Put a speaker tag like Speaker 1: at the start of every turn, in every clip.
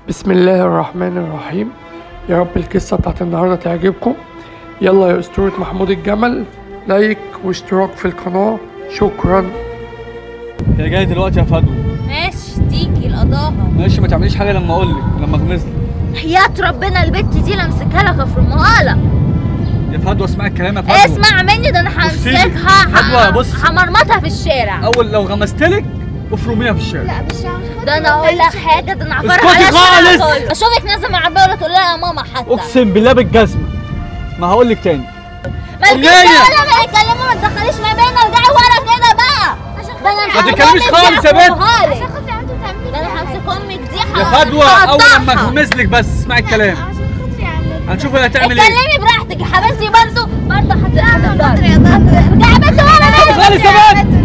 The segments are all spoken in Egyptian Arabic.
Speaker 1: بسم الله الرحمن الرحيم يا رب القصة بتاعت النهاردة تعجبكم يلا يا أسطورة محمود الجمل لايك واشتراك في القناة شكرا
Speaker 2: هي جايه دلوقتي يا فدوى
Speaker 3: ماشي تيجي القضاها
Speaker 2: ماشي ما تعمليش حاجه لما اقول لك لما اغمز لك
Speaker 3: حياة ربنا البت دي لمسكها لك افرمها لك
Speaker 2: يا فدوى اسمعي الكلام يا فدوى
Speaker 3: اسمع مني ده انا
Speaker 2: بصي لي.
Speaker 3: همسكها
Speaker 2: فدوى، بص.
Speaker 3: همرمطها في الشارع
Speaker 2: اول لو غمزت لك افرميها في الشارع
Speaker 3: ده انا اقول لك حاجه ده انا عباره
Speaker 2: اسكتي
Speaker 3: على الشارع
Speaker 2: خالص.
Speaker 3: كله. اشوفك نازله من العربيه ولا تقول لها يا ماما حتى
Speaker 2: اقسم بالله بالجزمه ما هقول لك تاني
Speaker 3: ما تجيش
Speaker 2: أمنية.
Speaker 3: ولا ما يتكلموا ما تدخليش ما بيننا ورجعي ورا كده بقى ده انا
Speaker 2: ما تتكلميش خالص يا بنت.
Speaker 3: ده انا همسك امك دي
Speaker 2: يا
Speaker 3: ح-
Speaker 2: فدوى اول لما
Speaker 3: هقطعها.
Speaker 2: اغمز لك بس اسمعي الكلام هنشوف هي هتعمل ايه
Speaker 3: اتكلمي براحتك يا حبيبتي برضه برضه هتتضرب ارجعي بنت ورا
Speaker 2: خالص يا بنت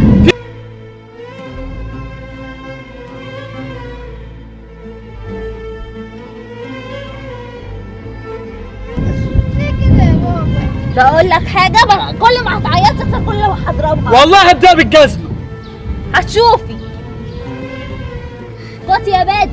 Speaker 3: ده اقول لك حاجه بقى كل ما هتعيطي اكتر كل ما هضربها
Speaker 2: والله هبدأ بالجزمه
Speaker 3: هتشوفي اسكتي يا بنت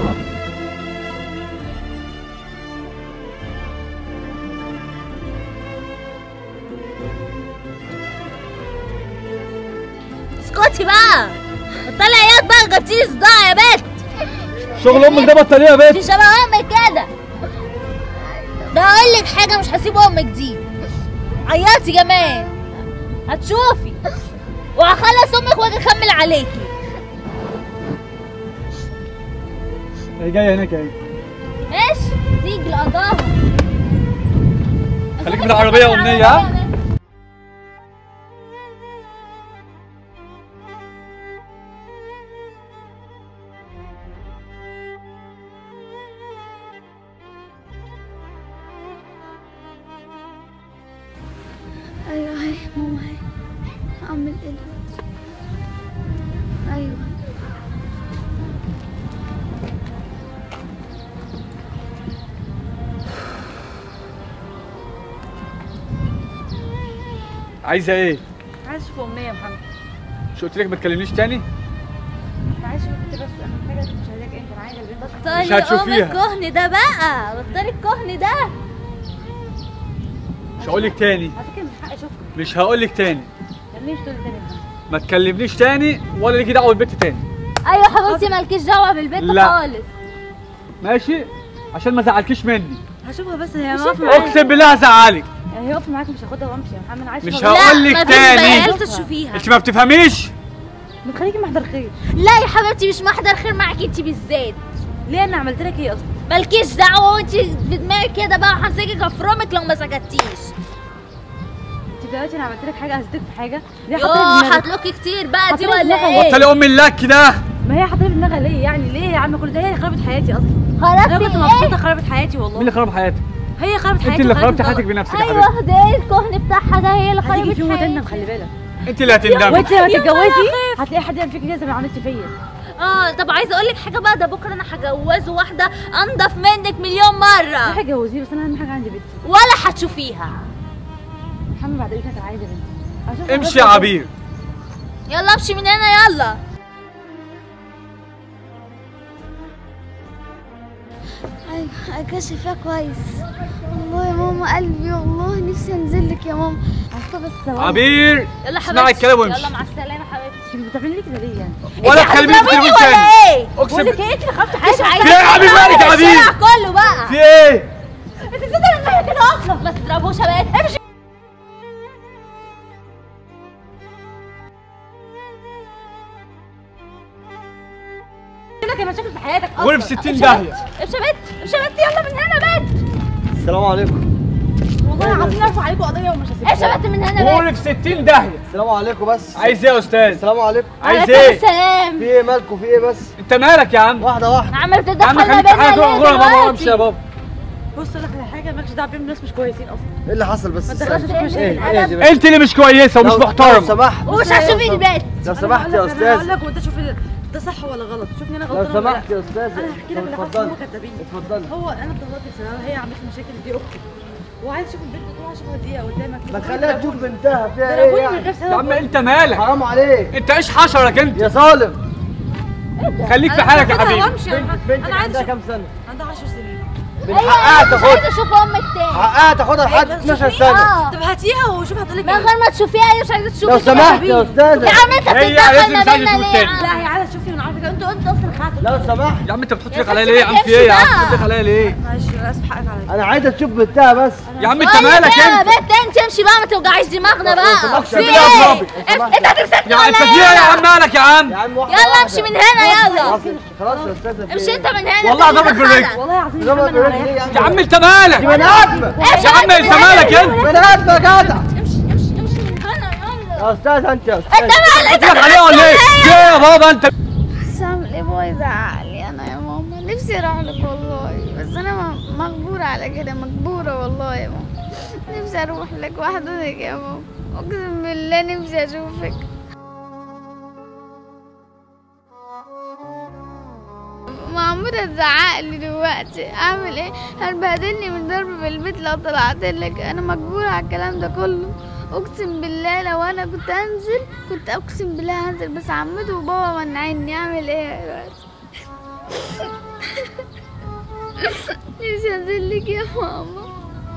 Speaker 3: اسكتي بقى بطلي عياط بقى جبتيلي صداع يا بنت
Speaker 2: شغل امك ده بطاريه يا بنت
Speaker 3: انت شبه امك كده ده اقول لك حاجه مش هسيب امك دي عيطي كمان هتشوفي وهخلص امك واجي اكمل عليكي
Speaker 2: هي جايه هناك اهي
Speaker 3: ماشي تيجي القضاها
Speaker 2: خليك من العربية يا أمنية، ها؟
Speaker 4: ايوه هاي ماما هاي اعمل ايه دلوقتي ايوه
Speaker 2: عايزه ايه
Speaker 5: عايز اشوف امنيه يا محمد
Speaker 2: مش قلت لك ما تكلمنيش تاني
Speaker 5: انا عايز اشوف انت بس اهم حاجه مش عايزاك انت انا عايزه البنت
Speaker 3: بطلي
Speaker 2: مش هتشوفيها.
Speaker 3: ام الكهن ده بقى بطلي الكهن ده
Speaker 2: مش هقول لك تاني
Speaker 5: على فكره مش حق اشوفك
Speaker 2: مش هقول لك تاني
Speaker 5: خليني مش تقول تاني يا محمد.
Speaker 2: ما تكلمنيش تاني ولا ليكي دعوه بالبت تاني
Speaker 3: ايوه حبيبتي مالكيش دعوه بالبيت
Speaker 2: لا.
Speaker 3: خالص
Speaker 2: ماشي عشان ما زعلكيش مني
Speaker 5: هشوفها بس هي واقفه معاك
Speaker 2: اقسم بالله هزعلك
Speaker 5: هي واقفه معاك مش هاخدها وامشي يا محمد انا عايز
Speaker 2: مش
Speaker 5: أشوفها.
Speaker 2: هقول لك تاني.
Speaker 3: لا مفيش تشوفيها
Speaker 2: انت ما بتفهميش
Speaker 5: ما تخليكي محضر خير
Speaker 3: لا يا حبيبتي مش محضر خير معاكي انت بالذات
Speaker 5: ليه انا عملت لك ايه اصلا
Speaker 3: مالكيش دعوه وانت في دماغك كده بقى همسكك افرمك لو ما سكتيش
Speaker 5: انت دلوقتي انا عملت لك حاجه هزتك في حاجه ليه
Speaker 3: يوه
Speaker 5: حاطه لي في دماغك
Speaker 3: هتلوكي كتير بقى دي
Speaker 5: حاطة لي
Speaker 3: ولا
Speaker 5: في
Speaker 3: ايه
Speaker 2: بطلي ام اللك ده
Speaker 5: ما هي حاطه لي في دماغها ليه يعني ليه يا عم كل ده هي اللي خربت حياتي اصلا
Speaker 3: خربتي
Speaker 5: انا كنت
Speaker 3: ايه
Speaker 5: مبسوطه خربت حياتي
Speaker 2: مين
Speaker 5: والله
Speaker 2: اللي خرب حياتك
Speaker 5: هي خربت حياتي
Speaker 2: انت اللي
Speaker 5: وخلتني
Speaker 2: خربتي حياتك
Speaker 5: غلط.
Speaker 2: بنفسك يا حبيبتي
Speaker 3: ايوه ده ايه الكهن بتاعها ده هي اللي
Speaker 5: هتيجي
Speaker 3: خربت
Speaker 5: في يوم وتندم
Speaker 3: حياتي
Speaker 5: خلي بالك
Speaker 2: انت اللي هتندمي
Speaker 5: وانت لما
Speaker 3: يا
Speaker 5: تتجوزي
Speaker 3: نهار
Speaker 5: هتلاقي حد يعمل فيك كده زي ما عملت فيا
Speaker 3: اه طب عايزه اقول لك حاجه بقى ده بكره انا هجوزه واحده انضف منك مليون مره
Speaker 5: روحي جوزيه بس انا اهم حاجه عندي بنتي
Speaker 3: ولا هتشوفيها
Speaker 5: محمد بعد اذنك انا عايزه بنتي أشوفها
Speaker 2: امشي
Speaker 5: بس
Speaker 2: يا
Speaker 5: أشوفها.
Speaker 2: عبير
Speaker 3: يلا امشي من هنا يلا
Speaker 4: ايوه كشفها كويس والله يا ماما قلبي والله نفسي انزل لك يا ماما
Speaker 5: عارفه بس ثواني.
Speaker 2: عبير
Speaker 3: يلا
Speaker 2: اسمعي
Speaker 3: حبيبتي
Speaker 2: الكلام وامشي
Speaker 3: يلا مع السلامه حبيبتي
Speaker 5: انت بتعملي لي كده ليه يعني
Speaker 2: ولا
Speaker 3: انت
Speaker 2: تكلميني في
Speaker 3: هتضربيني
Speaker 2: تليفون
Speaker 3: ولا
Speaker 2: تاني
Speaker 3: ايه
Speaker 2: اقسم
Speaker 5: بقول لك
Speaker 2: بالله
Speaker 5: ايه انت اللي خربت
Speaker 3: مش
Speaker 5: حياتي
Speaker 3: عايزه
Speaker 2: في ايه يا حبيبي مالك يا عبير؟
Speaker 3: الشارع كله بقى
Speaker 2: في ايه
Speaker 3: انت نسيت انا كده اصلا ما تضربوش يا بنت امشي
Speaker 5: لك مشاكل في حياتك اصلا
Speaker 2: غرف 60 داهيه
Speaker 3: امشي يا بنت امشي يا بنت يلا من هنا بنت
Speaker 6: السلام عليكم
Speaker 5: والله العظيم ارفع عليكم قضيه ومش هسيبكم
Speaker 3: امشي يا بنت من هنا بنت
Speaker 2: غرف 60 داهيه
Speaker 6: السلام عليكم بس
Speaker 2: عايز ايه يا استاذ
Speaker 6: السلام عليكم
Speaker 2: عايز
Speaker 3: عليكم
Speaker 2: ايه
Speaker 3: السلام
Speaker 6: في ايه مالكم في ايه بس
Speaker 2: انت مالك يا عم
Speaker 6: واحده واحده
Speaker 3: عمال
Speaker 2: يا عم
Speaker 3: تدخلنا
Speaker 2: خليك في حالك
Speaker 3: بينا
Speaker 2: روح غور يا بابا
Speaker 3: ليه
Speaker 2: وامشي يا
Speaker 3: دلوقتي
Speaker 2: بابا
Speaker 5: بص اقول لك على حاجه مالكش دعوه بيهم ناس مش كويسين اصلا
Speaker 6: ايه اللي حصل بس
Speaker 5: ما
Speaker 6: استنى.
Speaker 5: تدخلش في مشاكل
Speaker 6: ايه
Speaker 5: الأدب.
Speaker 6: ايه دي بس
Speaker 2: انت اللي مش كويسه ومش
Speaker 6: لو- لو
Speaker 2: محترمه
Speaker 6: سمحت
Speaker 3: ومش هشوف البيت
Speaker 6: لو سمحت يا
Speaker 5: انا هقول
Speaker 6: استاذ
Speaker 5: لك وانت شوف ال- ده صح ولا غلط شوفني انا
Speaker 6: لو
Speaker 5: غلطانه ولا
Speaker 6: سمحت
Speaker 5: لا.
Speaker 6: يا استاذ
Speaker 5: انا هحكي لك اللي حصل
Speaker 6: اتفضلي
Speaker 5: هم كدابين
Speaker 6: اتفضلي
Speaker 5: هو انا اتطلقت بسببها هي عملت لي مشاكل دي اختي وعايز اشوف البنت طول اشوفها دقيقه قدامك
Speaker 6: ما تخليها تشوف بنتها فيها
Speaker 5: ضربوني
Speaker 6: ايه
Speaker 5: من
Speaker 6: يعني
Speaker 5: غير سبب
Speaker 2: يا عم انت مالك
Speaker 6: حرام عليك
Speaker 2: انت ايش حشرك انت
Speaker 6: يا ظالم
Speaker 2: خليك في حالك يا حبيبي
Speaker 5: وامشي انا
Speaker 6: بنتك
Speaker 5: انا عايزه
Speaker 6: عندها
Speaker 5: اشوف
Speaker 6: كام سنة؟
Speaker 5: عندها 10 سنين
Speaker 6: من
Speaker 3: ايوه
Speaker 6: حقها
Speaker 3: انا مش
Speaker 6: تاخدها
Speaker 3: عايزه اشوف امك تاني
Speaker 6: حقها تاخدها لحد 12 سنة
Speaker 3: اه
Speaker 5: طب هاتيها وشوف هتقول لك
Speaker 3: من غير ما تشوفيها هي مش عايزه تشوفك
Speaker 6: لو سمحت يا
Speaker 3: يا
Speaker 6: أستاذة
Speaker 3: عم انت
Speaker 2: هي
Speaker 3: بتتدخل
Speaker 2: لازم
Speaker 3: ما
Speaker 2: تساعد
Speaker 3: بيننا
Speaker 2: الزوج
Speaker 3: ليه يا
Speaker 2: تاني.
Speaker 5: لا
Speaker 3: عم
Speaker 5: هي عايزه تشوفي من عارفك انتوا انتوا اصلا خاطر
Speaker 6: لو سمحت
Speaker 2: يا عم انت بتحط
Speaker 3: يا
Speaker 2: لك عليا
Speaker 3: ستي
Speaker 2: ليه يا
Speaker 3: ما
Speaker 2: عم في ايه يا
Speaker 3: تمشي
Speaker 2: عم
Speaker 3: بقى.
Speaker 2: بتحط لك عليا ليه
Speaker 5: معلش انا اسف حقك عليا
Speaker 6: أنا عايزة تشوف بنتها بس
Speaker 2: يا عم انت
Speaker 3: طيب
Speaker 2: مالك
Speaker 3: يا
Speaker 2: انت
Speaker 3: بنت انت امشي بقى ما توجعيش دماغنا بقى
Speaker 6: سمحت
Speaker 3: في
Speaker 6: يا
Speaker 2: بنت
Speaker 3: ايه
Speaker 2: أصحابي.
Speaker 3: انت هتمسكني
Speaker 2: يا انت
Speaker 3: ولا
Speaker 2: فيها يا
Speaker 3: ايه
Speaker 2: عم مالك يا عم
Speaker 6: يا عم واحدة
Speaker 3: يلا
Speaker 6: واحدة.
Speaker 3: امشي من هنا يلا
Speaker 6: خلاص خلاص يا أستاذة في
Speaker 3: امشي
Speaker 6: إيه؟
Speaker 3: انت من هنا
Speaker 2: والله
Speaker 3: انت
Speaker 2: ضربك
Speaker 3: اللي
Speaker 2: بالرجل.
Speaker 3: دخلك.
Speaker 5: والله العظيم
Speaker 6: ضربك
Speaker 5: محمد
Speaker 6: بالرجل
Speaker 5: عليا.
Speaker 6: ليه يا عم؟
Speaker 2: يا عم انت مالك
Speaker 6: دي بني آدمة
Speaker 3: امشي
Speaker 2: يا عم انت مالك انت
Speaker 6: بني آدمة يا جدع
Speaker 3: امشي امشي امشي من هنا يلا
Speaker 6: يا أستاذ أنت يا
Speaker 3: انت
Speaker 6: أستاذ
Speaker 3: مالك
Speaker 2: قلت لك عليها ولا ايه؟ في ايه يا بابا انت
Speaker 4: بس اعمل ايه بابا يزعق لي انا يا ماما نفسي اروح لك والله بس انا م- مجبورة على كده مجبورة والله يا ماما نفسي اروح لك وحضنك يا ماما اقسم بالله نفسي اشوفك معمودة تزعق لي دلوقتي اعمل ايه هتبهدلني من ضرب في البيت لو طلعت لك انا مجبورة على الكلام ده كله اقسم بالله لو انا كنت هنزل كنت اقسم بالله هنزل بس عمته وبابا منعني اعمل ايه دلوقتي نفسي انزل لك يا ماما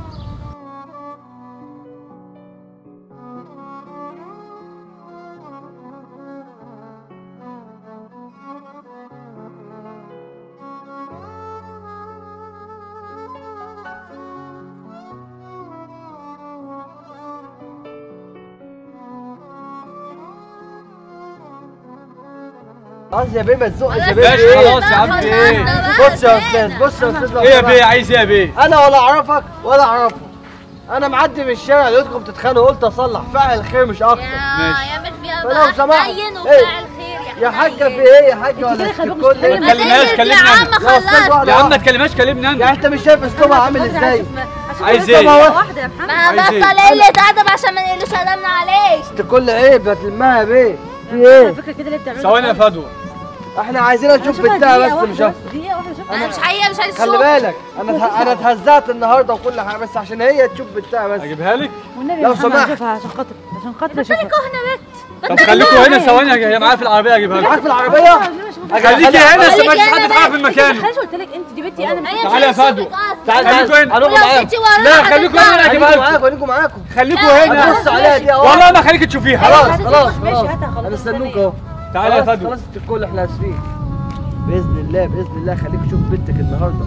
Speaker 6: خلاص يا بيه ما تزقش يا
Speaker 3: خلاص
Speaker 6: بيه
Speaker 2: ماشي
Speaker 6: في إيه؟
Speaker 2: خلاص يا عم في ايه؟
Speaker 6: بص يا أستاذ بص يا أستاذ لو
Speaker 2: ايه يا
Speaker 6: سمحت.
Speaker 2: بيه عايز ايه يا بيه؟
Speaker 6: انا ولا اعرفك ولا اعرفه انا معدي من الشارع لقيتكم بتتخانقوا قلت اصلح فاعل الخير مش اكتر
Speaker 2: ماشي.
Speaker 3: يا يعمل فيها
Speaker 6: فلو
Speaker 3: بقى
Speaker 6: سمحت.
Speaker 3: حنين
Speaker 6: إيه؟
Speaker 3: وفاعل خير
Speaker 6: يا حاجه في
Speaker 3: حنين.
Speaker 6: ايه يا حاجه ولا
Speaker 5: كده خلي بالك
Speaker 6: كل
Speaker 5: مش
Speaker 3: ما
Speaker 2: كلمناش،
Speaker 3: تنزل
Speaker 2: كلمني
Speaker 3: يا
Speaker 2: أنا.
Speaker 3: عم
Speaker 6: يا أستاذ
Speaker 3: خلصت
Speaker 6: واحدة
Speaker 2: يا عم ما
Speaker 6: واحدة.
Speaker 2: تكلمهاش كلمني
Speaker 6: يعني
Speaker 2: انا
Speaker 6: انت مش شايف اسلوبها عامل ازاي
Speaker 2: عايز
Speaker 6: ايه؟
Speaker 2: ايه؟
Speaker 5: واحده يا محمد
Speaker 3: ما
Speaker 2: عايز إيه؟
Speaker 3: بطل قلة أدب عشان ما نقلوش أدبنا عليك
Speaker 6: انت كل عيب هتلمها يا بيه في ايه
Speaker 5: فكره كده اللي بتعمله
Speaker 2: ثواني يا فدوى
Speaker 6: احنا عايزين نشوف
Speaker 5: شوفها
Speaker 6: بنتها
Speaker 5: دقيقة
Speaker 6: بس مش
Speaker 5: واحدة
Speaker 6: اكتر
Speaker 5: دقيقه واحده شوفها
Speaker 3: أنا مش حقيقة مش عايز
Speaker 6: خلي
Speaker 3: أشوف
Speaker 6: بالك انا ته- انا اتهزقت النهارده وكل حاجه بس عشان هي تشوف بنتها بس
Speaker 2: اجيبها لك؟
Speaker 5: والنبي
Speaker 6: لو
Speaker 5: يا محمد
Speaker 6: سمحت.
Speaker 5: اشوفها عشان خاطر عشان خاطر اشوفها
Speaker 3: كهنة بت
Speaker 2: طب خليكوا هنا ثواني هي معايا في العربيه اجيبها
Speaker 6: معاك
Speaker 2: لك
Speaker 6: في العربيه
Speaker 2: خليكي هنا
Speaker 3: خليكي
Speaker 2: سيبك
Speaker 3: هنا
Speaker 2: حد
Speaker 3: بقى.
Speaker 2: يتحرك من مكانه
Speaker 5: خلاص قلت لك انت دي بنتي انا
Speaker 3: هي مش
Speaker 2: تعالى يا
Speaker 3: عايزة
Speaker 2: فادو.
Speaker 3: أشوفك أصلا.
Speaker 6: تعال
Speaker 2: خليكوا
Speaker 6: تعال
Speaker 2: هنا.
Speaker 6: هنروح
Speaker 3: ولو
Speaker 6: معاكم
Speaker 3: جيتي وراها
Speaker 2: لا، خليكوا هنا.
Speaker 3: هتتضرب.
Speaker 2: أجيبها
Speaker 6: هنيجوا
Speaker 2: لكم.
Speaker 6: معاكم هنيجوا معاكم
Speaker 2: خليكوا هنا
Speaker 6: هنبص عليها دي اهو
Speaker 2: والله ما خليك تشوفيها
Speaker 6: خلاص خلاص
Speaker 5: ماشي
Speaker 6: خلاص
Speaker 5: هاتها خلاص
Speaker 6: هنستنوك اهو
Speaker 2: تعالى يا
Speaker 6: خلاص،
Speaker 2: فدوى
Speaker 6: خلاص الكل احنا اسفين باذن الله باذن الله خليك تشوف بنتك النهارده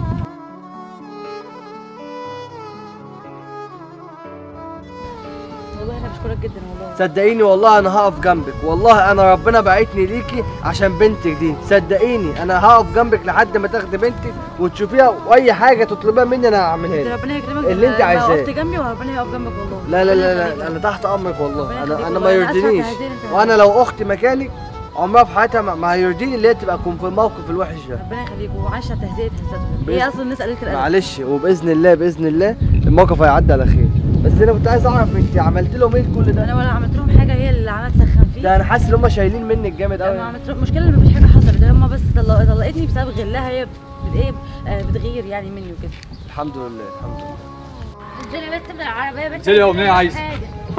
Speaker 5: والله انا بشكرك جدا والله
Speaker 6: صدقيني والله انا هقف جنبك والله انا ربنا بعتني ليكي عشان بنتك دي صدقيني انا هقف جنبك لحد ما تاخدي بنتك وتشوفيها واي حاجه تطلبيها مني انا هعملها
Speaker 5: ده
Speaker 6: لك
Speaker 5: ربنا يكرمك
Speaker 6: اللي انت
Speaker 5: لو
Speaker 6: عايزاه.
Speaker 5: وقفت جنبي وربنا يقف جنبك والله
Speaker 6: لا لا
Speaker 5: ربنا
Speaker 6: لا, لا
Speaker 5: يخليك.
Speaker 6: انا تحت امرك والله
Speaker 5: ربنا
Speaker 6: انا
Speaker 5: يخليك
Speaker 6: انا ما
Speaker 5: والله. أنا آسفة
Speaker 6: يرضينيش
Speaker 5: تهزيل انت.
Speaker 6: وانا لو اختي مكانك عمرها في حياتها ما- ما هيرضيني اللي هي تبقى تكون في الموقف الوحش ده
Speaker 5: ربنا يخليك وعايشه تهزئه تهزئه
Speaker 6: بإذن-
Speaker 5: هي اصلا نسال كده
Speaker 6: معلش وباذن الله باذن الله الموقف هيعدي على خير بس انا كنت عايز اعرف انت عملت لهم ايه كل ده
Speaker 5: انا ولا عملت لهم حاجه هي اللي عملت تسخن فيه
Speaker 6: ده انا حاسس ان هم شايلين منك جامد
Speaker 5: انا
Speaker 6: قوي
Speaker 5: عملت لهم المشكله ان مفيش حاجه حصلت هم بس طلق- طلقتني بسبب غلها هي بت- ايه آه، بتغير يعني مني وكده
Speaker 6: الحمد لله الحمد لله
Speaker 3: انزلي يا بنت من العربية يا بنت
Speaker 2: انزلي يا أمنية عايزة.
Speaker 3: حاجة.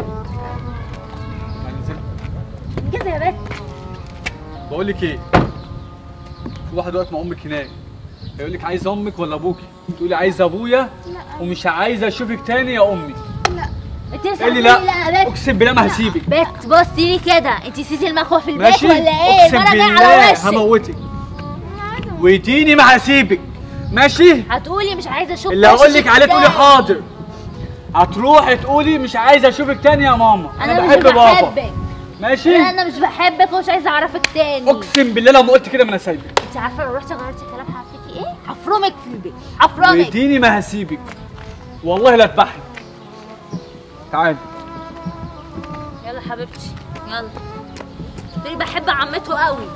Speaker 3: انجزي يا بنت
Speaker 2: بقول لك ايه في واحد واقف مع امك هناك هيقول لك عايز امك ولا ابوكي تقولي عايز ابويا ومش عايزه اشوفك تاني يا امي
Speaker 3: انت لسه
Speaker 2: قال لي
Speaker 3: هتقولي
Speaker 2: لا
Speaker 3: لا يا بنت
Speaker 2: اقسم بالله ما هسيبك
Speaker 3: بت بصي لي كده انت سيسي المخوه في البيت
Speaker 2: ماشي
Speaker 3: ولا ايه
Speaker 2: اقسم
Speaker 3: المره جايه على
Speaker 2: بالله
Speaker 3: وشك
Speaker 2: هموتك ويديني ما هسيبك ماشي
Speaker 3: هتقولي مش عايزه اشوف
Speaker 2: اللي هقول لك
Speaker 3: وشك
Speaker 2: عليه تقولي
Speaker 3: ازاي.
Speaker 2: حاضر هتروحي تقولي مش عايزه اشوفك تاني يا ماما
Speaker 3: انا مش
Speaker 2: بحب بابا
Speaker 3: بحبك
Speaker 2: ماشي
Speaker 3: انا مش بحبك ومش عايزه اعرفك تاني
Speaker 2: اقسم بالله لو ما قلت كده ما انا سايبك
Speaker 3: انت عارفه لو رحتي غيرتي كلام حفيتي ايه هفرمك في البيت هفرمك
Speaker 2: ويديني ما هسيبك والله لا اذبحك تعالي
Speaker 3: يلا حبيبتي يلا تقولي بحب عمته قوي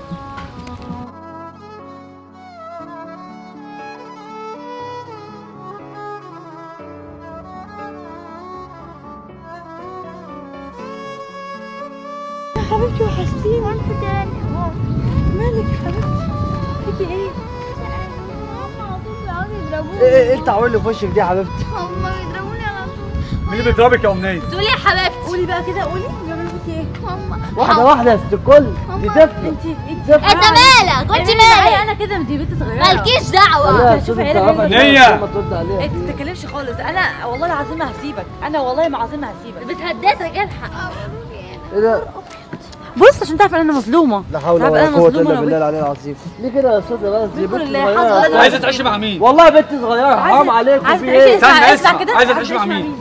Speaker 5: يا حبيبتي وحشتيني
Speaker 4: وانت كمان يا ماما
Speaker 5: مالك يا حبيبتي فيكي ايه
Speaker 4: هم على طول بيقعدوا يضربوني
Speaker 6: ايه ايه التعوير اللي في وشك دي يا حبيبتي
Speaker 4: هم بيضربوني على طول
Speaker 2: مين اللي بيضربك يا امنيه
Speaker 3: تقولي يا حبيبتي
Speaker 5: قولي بقى كده قولي بيعملوا فيكي ايه
Speaker 4: ماما
Speaker 6: واحده واحده يا ست الكل دي طفله
Speaker 5: انت انت
Speaker 3: انت مالك وانت مالك
Speaker 5: انا كده انت بنت صغيره
Speaker 3: مالكيش
Speaker 6: لا
Speaker 3: دعوه
Speaker 6: يا
Speaker 5: شوفي
Speaker 6: استاذ
Speaker 5: عيلة
Speaker 6: انت عارفة
Speaker 5: منك.
Speaker 2: نية.
Speaker 6: ما ترد عليها
Speaker 5: انت ما تتكلمش خالص انا والله العظيم ما هسيبك انا والله ما عظيم ما هسيبك
Speaker 3: بتهددك الحق
Speaker 6: ايه ده
Speaker 5: بص عشان تعرف ان انا مظلومه
Speaker 6: لا حول
Speaker 5: تعرف
Speaker 6: ولا
Speaker 5: انا
Speaker 6: قوه
Speaker 5: مظلومه
Speaker 6: الا
Speaker 5: أنا
Speaker 6: بالله العلي العظيم ليه كده يا استاذ بس دي
Speaker 5: منكم
Speaker 6: بنت
Speaker 5: لله
Speaker 6: صغيرة.
Speaker 5: حظ ولا
Speaker 2: عايزه تعيشي مع مين؟
Speaker 6: والله بنت صغيره حرام عليكم
Speaker 5: عايزه
Speaker 6: في
Speaker 5: تعيشي
Speaker 6: ايه
Speaker 5: اسمع
Speaker 2: استنى،
Speaker 5: اسمع
Speaker 2: اسمع.
Speaker 5: كده
Speaker 2: عايزة
Speaker 5: عايزة
Speaker 2: تعيشي مع مين؟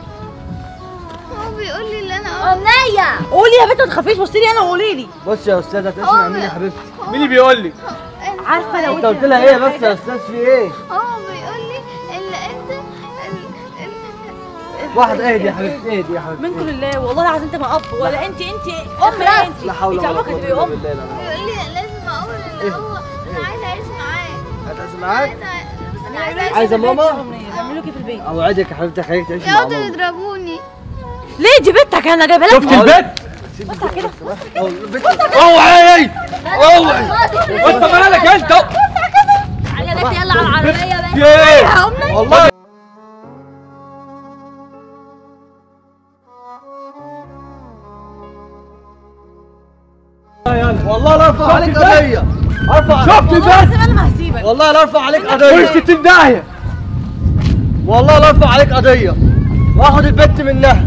Speaker 4: هو بيقول لي اللي انا
Speaker 3: امنيه
Speaker 5: قولي يا بنت ما تخافيش بصي لي انا وقولي لي
Speaker 6: بص يا استاذ هتعيشي مع مين يا حبيبتي
Speaker 2: مين اللي بيقول لي؟
Speaker 5: عارفه لو
Speaker 6: انت قلت لها ايه بس يا استاذ في ايه
Speaker 4: هو بيقول لي اللي انت ال- ال-
Speaker 6: واحد اهدي يا حبيبتي اهدي يا حبيبتي
Speaker 5: منكم لله والله العظيم انت ما اب ولا انت انت ام
Speaker 3: راس.
Speaker 5: انت
Speaker 6: لا حول
Speaker 5: انت
Speaker 6: ولا
Speaker 5: عمرك
Speaker 6: قوه
Speaker 5: هتبقي
Speaker 6: الا
Speaker 5: ام
Speaker 6: بالله العلي
Speaker 4: بيقول لي لازم اقول ان هو انا عايزه اعيش معاه
Speaker 6: هتعيشي معاك
Speaker 4: عايزه بس انا عايزه اعيش
Speaker 6: عايزه ماما
Speaker 5: بيعملوا كده في البيت
Speaker 6: اوعدك يا حبيبتي خليك تعيشي مع
Speaker 4: يقعدوا
Speaker 6: ماما
Speaker 4: يضربوني
Speaker 5: ليه دي بنتك انا جايبها لك
Speaker 2: شفت البيت؟
Speaker 5: بص على كده
Speaker 6: أو البنت
Speaker 2: اوعي اوعي انت مالك انت؟
Speaker 3: تعالى يا بنت يلا على العربيه بقى
Speaker 2: في ايه؟
Speaker 6: والله والله لا ارفع عليك قضيه ارفع
Speaker 2: شفت
Speaker 5: والله
Speaker 2: البيت؟
Speaker 5: العظيم انا ما هسيبك
Speaker 6: والله لا ارفع عليك
Speaker 2: قول
Speaker 6: قضيه
Speaker 2: 60 داهيه
Speaker 6: والله لا ارفع عليك قضيه واخد البت منها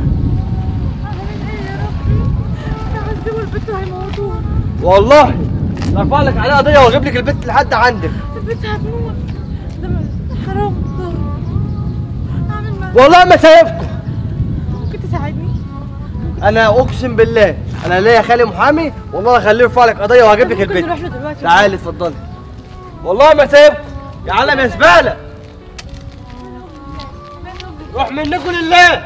Speaker 5: تعذبوا البنت هيموتوها
Speaker 6: والله لا ارفع لك عليها قضيه واجيب لك البت لحد عندك
Speaker 5: البنت هتموت ده م- حرام اعمل معاك
Speaker 6: والله ما سايبكم
Speaker 5: ممكن تساعدني
Speaker 6: انا اقسم بالله انا ليا خالي محامي والله اخليه يرفع لك قضيه وهجيب لك
Speaker 5: ممكن
Speaker 6: البت
Speaker 5: نروح له دلوقتي
Speaker 6: تعالي اتفضلي والله ما سايبكم يا علم يا زباله روح منكم لله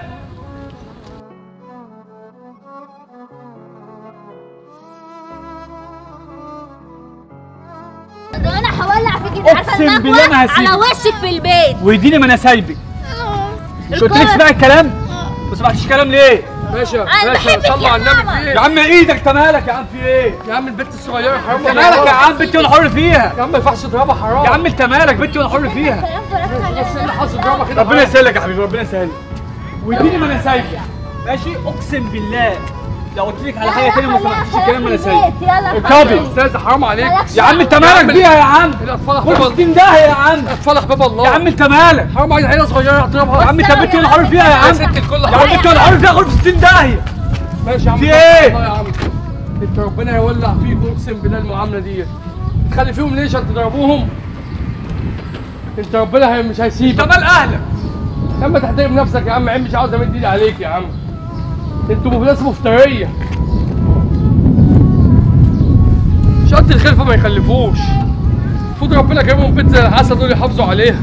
Speaker 3: ده انا هولع فيك انت عارفه
Speaker 2: أقسم
Speaker 3: المكوى
Speaker 2: بالله ما هسيبك.
Speaker 3: على وشك في البيت
Speaker 2: ويديني ما انا سايبك مش قلت لك اسمعي الكلام؟ ما سمعتيش كلام ليه؟
Speaker 1: باشا
Speaker 3: أنا
Speaker 1: باشا
Speaker 3: بحبك
Speaker 1: صلوا
Speaker 3: يا
Speaker 1: على النبي
Speaker 3: ماما.
Speaker 1: في
Speaker 2: يا
Speaker 1: ايه
Speaker 2: عم ايدك انت مالك يا عم في ايه؟
Speaker 1: يا عم البنت الصغيره حرام
Speaker 2: انت مالك يا عم بنتي وانا حر فيها
Speaker 1: يا عم ما ينفعش تضربها حرام
Speaker 2: يا عم انت مالك بنتي وانا حر فيها
Speaker 1: بس ايه اللي حصل تضربها كده
Speaker 2: ربنا يسهلك يا حبيبي ربنا يسهلك ويديني ما انا سايبك ماشي اقسم بالله لو قلت لك على حاجه تانية ما سمعتيش الكلام ما انا سايبك
Speaker 3: يلا
Speaker 2: اركبي
Speaker 1: استاذ حرام عليك
Speaker 3: مالكش
Speaker 2: يا عم انت مالك بيها يا عم
Speaker 1: الاطفال
Speaker 2: قول
Speaker 1: احباب
Speaker 2: 60 داهيه يا عم
Speaker 1: الاطفال احباب الله
Speaker 2: يا عم انت مالك
Speaker 1: حرام عليك عيله صغيره تضربها
Speaker 2: يا عم انت بنتي وانا حر فيها يا عم
Speaker 1: ست الكل
Speaker 2: يا عم انت وانا حر فيها خد في 60 داهيه
Speaker 1: ماشي يا عم
Speaker 2: في ايه؟
Speaker 1: الله يا عم انت ربنا يولع فيك اقسم بالله المعامله دي تخلي فيهم ليه عشان تضربوهم انت ربنا هي مش
Speaker 2: انت
Speaker 1: هيسيبك
Speaker 2: مال اهلك
Speaker 1: يا عم تحترم نفسك يا عم عم مش عاوز امد ايدي عليك يا عم انتوا ناس مفتريه شط الخلفه ما يخلفوش المفروض ربنا كرمهم بنت زي العسل دول يحافظوا عليها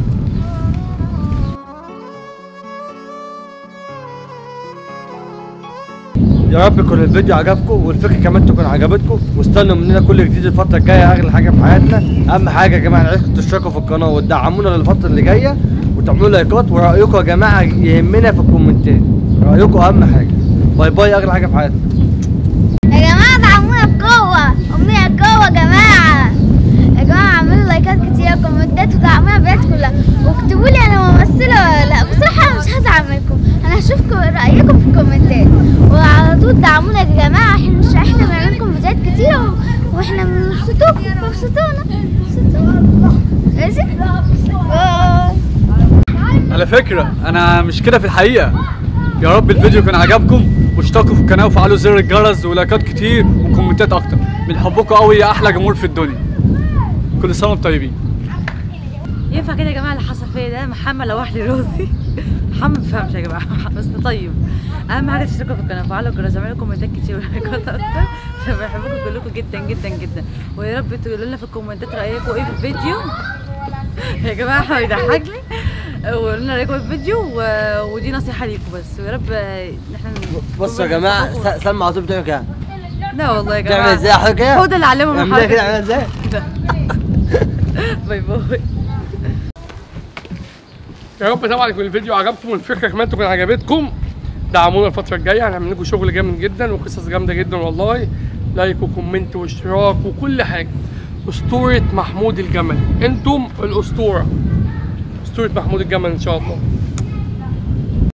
Speaker 6: يا رب يكون الفيديو عجبكم والفكره كمان تكون عجبتكم واستنوا مننا كل جديد الفتره الجايه اغلى حاجه في حياتنا اهم حاجه يا جماعه نعيشكم تشتركوا في القناه وتدعمونا للفتره اللي جايه وتعملوا لايكات ورايكم يا جماعه يهمنا في الكومنتات رايكم اهم حاجه باي باي اغلى حاجه في حياتنا
Speaker 4: يا جماعة دعمونا بقوة أمنية بقوة يا جماعة يا جماعة اعملوا لايكات كتير وكومنتات ودعمونا بجد كلها واكتبوا لي أنا ممثلة ولا لأ بصراحة أنا مش هزعل منكم أنا هشوفكم رأيكم في الكومنتات وعلى طول دعمونا يا جماعة احنا مش احنا بنعمل لكم فيديوهات كتير و... واحنا بنبسطوكم بنبسطونا بنبسطونا ماشي؟ باي.
Speaker 2: على فكرة أنا مش كده في الحقيقة يا رب الفيديو يكون عجبكم واشتركوا في القناة وفعلوا زر الجرس ولايكات كتير وكومنتات أكتر بنحبكم قوي يا أحلى جمهور في الدنيا كل سنة وانتم طيبين
Speaker 5: ينفع كده يا جماعه اللي حصل فيا ده محمد لوح لي راسي محمد ما بيفهمش يا جماعه بس طيب اهم حاجه تشتركوا في القناه وفعلوا الجرس اعملوا كومنتات كتير ولايكات اكتر عشان بحبكم كلكم جدا جدا جدا ويا رب تقولوا لنا في الكومنتات رايكم ايه في الفيديو يا جماعه احنا بيضحكني وقولوا لنا رايكم ايه في الفيديو و... ودي نصيحه ليكم بس ويا رب ان احنا
Speaker 6: بصوا يا جماعه س- سلمى على طول بتعمل كده
Speaker 5: لا والله يا جماعه
Speaker 6: تعمل ازاي حضرتك كده
Speaker 5: هو ده اللي علمه
Speaker 6: اعملها
Speaker 5: محمد
Speaker 6: كده اعملها ازاي
Speaker 5: باي باي
Speaker 1: يا رب طبعا يكون الفيديو عجبكم والفكره كمان تكون عجبتكم دعمونا الفتره الجايه هنعمل لكم شغل جامد جدا وقصص جامده جدا والله لايك وكومنت واشتراك وكل حاجه اسطوره محمود الجمل انتم الاسطوره اسطوره محمود الجمل ان شاء الله